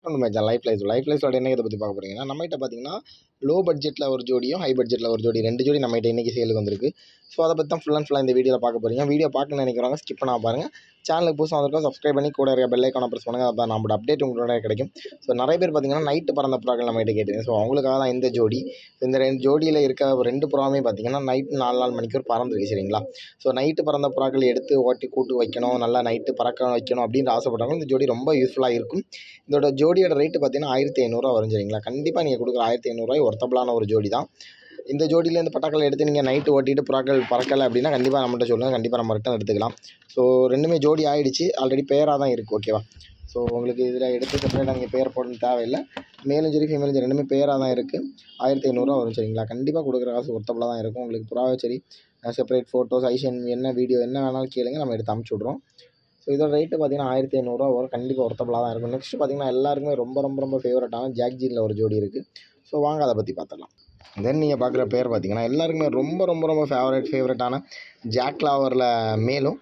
welcome my life life life லைஃப்ஸோட என்ன இதை பற்றி பார்க்க போகிறீங்கன்னா நம்மகிட்ட பார்த்தீங்கன்னா லோ பட்ஜெட்டில் ஒரு ஜோடியும் ஹை பட்ஜெட்டில் ஒரு ஜோடி ரெண்டு ஜோடி நம்மகிட்ட இன்றைக்கி சேலுக்கு வந்திருக்கு ஸோ அதை பற்றி தான் ஃபுல் அண்ட் ஃபுல்லாக இந்த வீடியோவில் பார்க்க போகிறீங்க வீடியோ பார்க்கணும்னு நினைக்கிறவங்க ஸ்கிப் பண்ணாம பாருங்கள் சேனலுக்கு புதுசாக வந்திருக்கோம் சப்ஸ்கிரைப் பண்ணி கூட இருக்க பெல் ஐக்கான ப்ரெஸ் பண்ணுங்கள் அப்போ நம்மளோட அப்டேட் உங்களோட கிடைக்கும் ஸோ நிறைய பேர் பார்த்தீங்கன்னா நைட்டு பறந்த புறாக்கள் நம்மகிட்ட கேட்டீங்க ஸோ அவங்களுக்காக தான் இந்த ஜோடி இந்த ரெண்டு ஜோடியில் இருக்க ரெண்டு புறாவுமே பார்த்தீங்கன்னா நைட்டு நாலு நாலு மணிக்கூர் பறந்துருக்கு சரிங்களா ஸோ நைட்டு பறந்த புறாக்கள் எடுத்து ஓட்டி கூட்டு வைக்கணும் நல்லா நைட்டு பறக்க வைக்கணும் அப்படின்ற ஆசைப்பட்டவங்க இந்த ஜோடி ரொம்ப யூஸ்ஃபுல்லாக இருக்கும் இதோட ஜோடியோட ரேட்டு பார்த்தீங்கன்னா ஆயிரத்தி ஐநூறுரூவா வரும் சரிங்களா கண்டிப்பாக நீங்கள் கொடுக்குற ஆயிரத்தி ஐநூறுரூவாய் ஒர்த்தபிளான ஒரு ஜோடி தான் இந்த ஜோடியில் இந்த பட்டாக்கள் எடுத்து நீங்கள் நைட்டு ஓட்டிட்டு புறாக்கள் பறக்கலை அப்படின்னா கண்டிப்பாக நம்மகிட்ட சொல்லுங்கள் கண்டிப்பாக நம்ம ரிட்டன் எடுத்துக்கலாம் ஸோ ரெண்டுமே ஜோடி ஆயிடுச்சு ஆல்ரெடி பேராக தான் இருக்குது ஓகேவா ஸோ உங்களுக்கு இதில் எடுத்து செப்பரேட்டாக நீங்கள் பேர் போடணும் தேவையில்லை மேலும் சரி ஃபீமேலும் சரி ரெண்டுமே பேராக தான் இருக்குது ஆயிரத்தி ஐநூறுரூவா வரும் சரிங்களா கண்டிப்பாக கொடுக்குற காசு ஒர்த்தபிளாக தான் இருக்கும் உங்களுக்கு புறாவே சரி செப்பரேட் ஃபோட்டோஸ் ஐஷன் என்ன வீடியோ என்ன வேணாலும் கேளுங்க நம்ம எடுத்து அமுச்சு விட்றோம் ஸோ இதோட ரேட்டு பார்த்தீங்கன்னா ஆயிரத்தி ஐநூறுரூவா வரும் கண்டிப்பாக ஒர்த்தபிளாக தான் இருக்கும் நெக்ஸ்ட் பார்த்தீங்கன்னா எல்லாருக்குமே ரொம்ப ரொம்ப ரொம்ப ஃபேவரட்டான ஜாக்ஜீனில் ஒரு ஜோடி இருக்குது ஸோ வாங்க அதை பற்றி பார்த்துடலாம் தென் நீங்கள் பார்க்குற பேர் பார்த்தீங்கன்னா எல்லாருக்குமே ரொம்ப ரொம்ப ரொம்ப ஃபேவரட் ஃபேவரட்டான ஜாக் லாவரில் மேலும்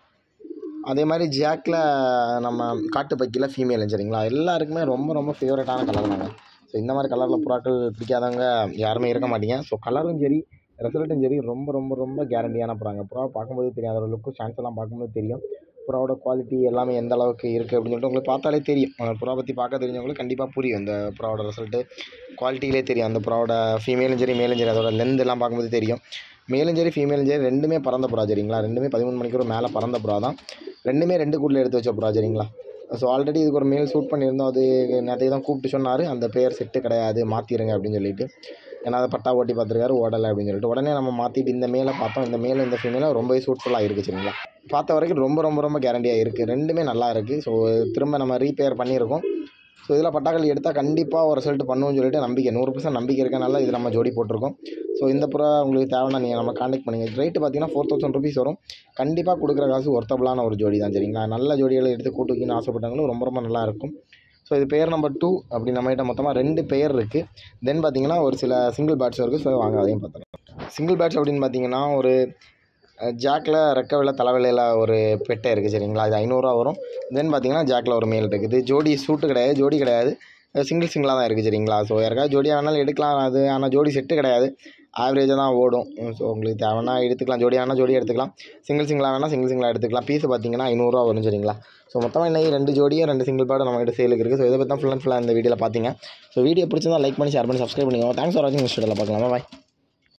அதே மாதிரி ஜாக்கில் நம்ம காட்டு பக்கியில் ஃபீமேலும் சரிங்களா எல்லாருக்குமே ரொம்ப ரொம்ப ஃபேவரட்டான கலர் தாங்க ஸோ இந்த மாதிரி கலரில் புறாக்கள் பிடிக்காதவங்க யாருமே இருக்க மாட்டீங்க ஸோ கலரும் சரி ரிசல்ட்டும் சரி ரொம்ப ரொம்ப ரொம்ப கேரண்டியான புறாங்க புறா பார்க்கும்போது தெரியும் அதோட லுக்கு சான்ஸ் எல்லாம் பார்க்கும்போது தெரியும் புறாவோட குவாலிட்டி எல்லாமே எந்த அளவுக்கு இருக்குது அப்படின்னு சொல்லிட்டு உங்களுக்கு பார்த்தாலே தெரியும் அந்த புறா பற்றி பார்க்க தெரிஞ்சவங்களுக்கு கண்டிப்பாக புரியும் இந்த புறாவோட ரிசல்ட்டு குவாலிட்டியிலே தெரியும் அந்த புறாவோட ஃபீமேலும் சரி மேலும் சரி அதோட லென்த் எல்லாம் பார்க்கும்போது தெரியும் மேலும் சரி ஃபீமேலும் சரி ரெண்டுமே பறந்த புறா சரிங்களா ரெண்டுமே பதிமூணு மணிக்கூர் மேலே பறந்த புறா தான் ரெண்டுமே ரெண்டு கூட்டில் எடுத்து வச்ச புறா சரிங்களா ஸோ ஆல்ரெடி இதுக்கு ஒரு மேல் ஷூட் பண்ணியிருந்தோம் அது நேற்று தான் கூப்பிட்டு சொன்னார் அந்த பேர் செட்டு கிடையாது மாற்றிடுங்க அப்படின்னு சொல்லிட்டு ஏன்னா அதை பட்டா ஓட்டி பார்த்துருக்காரு ஓடலை அப்படின்னு சொல்லிட்டு உடனே நம்ம மாற்றிட்டு இந்த மேலே பார்த்தோம் இந்த மேலே இந்த ஃபீமேலும் ரொம்பவே சூட்ஃபுல்லாக இருக்குது சரிங்களா பார்த்த வரைக்கும் ரொம்ப ரொம்ப ரொம்ப கேரண்டியாக இருக்குது ரெண்டுமே நல்லா இருக்குது ஸோ திரும்ப நம்ம ரீபேர் பண்ணியிருக்கோம் ஸோ இதில் பட்டாக்கள் எடுத்தால் கண்டிப்பாக ஒரு ரிசல்ட் பண்ணுவோம்னு சொல்லிட்டு நம்பிக்கை நூறு பர்சன்ட் நம்பிக்கை இருக்கனால இது நம்ம ஜோடி போட்டிருக்கோம் ஸோ இந்த புறா உங்களுக்கு தேவைன்னா நீங்கள் நம்ம காண்டாக்ட் பண்ணுங்கள் ரேட்டு பார்த்தீங்கன்னா ஃபோர் தௌசண்ட் ருபீஸ் வரும் கண்டிப்பாக கொடுக்குற காசு ஒர்த்தபிளான ஒரு ஜோடி தான் சரிங்களா நல்ல ஜோடிகளை எடுத்து கூட்டுக்கின்னு ஆசைப்பட்டவங்களும் ரொம்ப ரொம்ப நல்லா இருக்கும் ஸோ இது பேர் நம்பர் டூ அப்படி நம்மகிட்ட மொத்தமாக ரெண்டு பேர் இருக்குது தென் பார்த்தீங்கன்னா ஒரு சில சிங்கிள் பேட்ஸ் இருக்குது ஸோ வாங்க அதையும் பார்த்துக்கலாம் சிங்கிள் பேட்ஸ் அப்படின்னு பார்த்தீங்கன்னா ஒரு ஜாக்கில் ரெக்க தலைவிலையில் ஒரு பெட்டை இருக்குது சரிங்களா இது ஐநூறுரூவா வரும் தென் பார்த்தீங்கன்னா ஜாக்கில் ஒரு மேல் இருக்குது ஜோடி சூட்டு கிடையாது ஜோடி கிடையாது சிங்கிள் சிங்கிளாக தான் இருக்குது சரிங்களா ஸோ யாருக்காவது ஜோடியாக வேணாலும் எடுக்கலாம் அது ஆனால் ஜோடி செட்டு கிடையாது ஆவரேஜாக தான் ஓடும் ஸோ உங்களுக்கு தேவைன்னா எடுத்துக்கலாம் ஜோடி ஆனால் ஜோடி எடுத்துக்கலாம் சிங்கிள் சிங்கிளாக வேணால் சிங்கிள் சிங்கிளாக எடுத்துக்கலாம் பீஸ் பார்த்தீங்கன்னா ஐநூறுரூவா வரும் சரிங்களா ஸோ மொத்தமாக இன்னைக்கு ரெண்டு ஜோடியும் ரெண்டு சிங்கிள் பேர்டு நம்மகிட்ட சேலுக்கு இருக்குது ஸோ இதை பற்றி தான் ஃபுல் அண்ட் ஃபுல்லாக இந்த வீடியோவில் பார்த்தீங்க ஸோ வீடியோ பிடிச்சிருந்தா லைக் பண்ணி ஷேர் பண்ணி சப்ஸ்கிரைப் பண்ணிக்கோங்க தேங்க்ஸ் ஃபார் வாட்சிங் நெக்ஸ்ட் வீடியோவில் பார்க்கலாம் பாய்